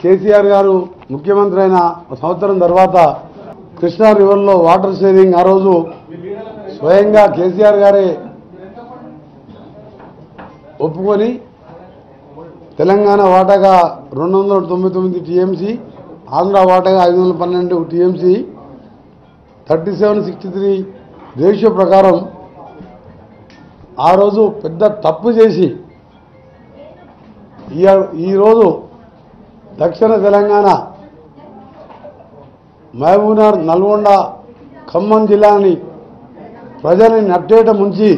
కేసీఆర్ గారు ముఖ్యమంత్రి అయిన ఒక సంవత్సరం తర్వాత కృష్ణా రివర్లో వాటర్ షేరింగ్ ఆ రోజు స్వయంగా కేసీఆర్ గారే ఒప్పుకొని తెలంగాణ వాటాగా రెండు వందల తొంభై తొమ్మిది టీఎంసీ ఆంధ్ర వాటాగా ఐదు వందల పన్నెండు TMC thirty seven sixty three ratio ప్రకారం ఆ రోజు పెద్ద తప్పు చేసి ఈ- ఈరోజు దక్షిణ తెలంగాణ మహబూబ్నగర్ నల్గొండ ఖమ్మం జిల్లాని ప్రజల్ని నట్టేట ముంచి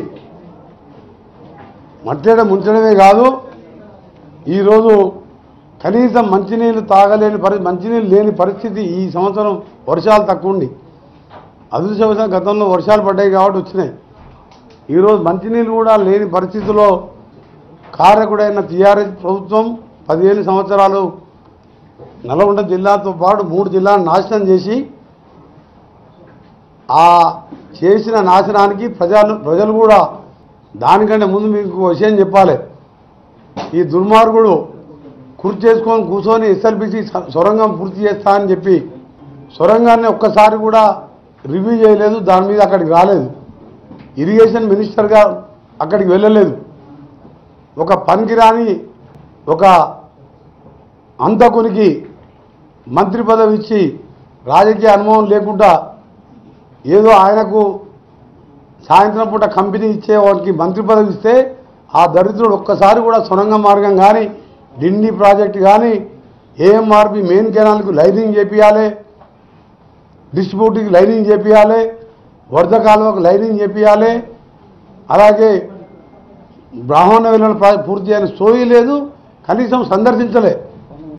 మట్టేట ముంచడమే కాదు ఈరోజు కనీసం మంచినీళ్ళు తాగలేని పరి మంచినీళ్ళు లేని పరిస్థితి ఈ సంవత్సరం వర్షాలు తక్కువ ఉండి అదృష్టవశాత్తు గతంలో వర్షాలు పడ్డాయి కాబట్టి వచ్చినాయి ఈరోజు మంచినీళ్ళు కూడా లేని పరిస్థితిలో కారకుడైన టీఆర్ఎస్ ప్రభుత్వం పదిహేను సంవత్సరాలు నల్గొండ జిల్లాతో పాటు మూడు జిల్లాలను నాశనం చేసి ఆ చేసిన నాశనానికి ప్రజలు ప్రజలు కూడా దానికంటే ముందు మీకు ఒక విషయం చెప్పాలి ఈ దుర్మార్గుడు కుర్చీ చేసుకొని కూర్చొని ఎస్ఎల్బిసి సొరంగం పూర్తి చేస్తా అని చెప్పి సొరంగాన్ని ఒక్కసారి కూడా రివ్యూ చేయలేదు దాని మీద అక్కడికి రాలేదు ఇరిగేషన్ మినిస్టర్గా అక్కడికి వెళ్ళలేదు ఒక పనికిరాని ఒక అంతకునికి మంత్రి పదవి ఇచ్చి రాజకీయ అనుభవం లేకుండా ఏదో ఆయనకు సాయంత్రం పూట కంపెనీ ఇచ్చే వాడికి మంత్రి పదవి ఇస్తే ఆ దరిద్రుడు ఒక్కసారి కూడా సొరంగ మార్గం కానీ డిండి ప్రాజెక్ట్ కానీ ఏఎంఆర్పి మెయిన్ కెనాల్కు లైనింగ్ చేపియాలి డిస్ట్రిబ్యూటర్కి లైనింగ్ చేపియాలి వరద కాలువకు లైనింగ్ చేపియాలి అలాగే బ్రాహ్మణ విలువలు పూర్తి చేయని సోయి లేదు కనీసం సందర్శించలే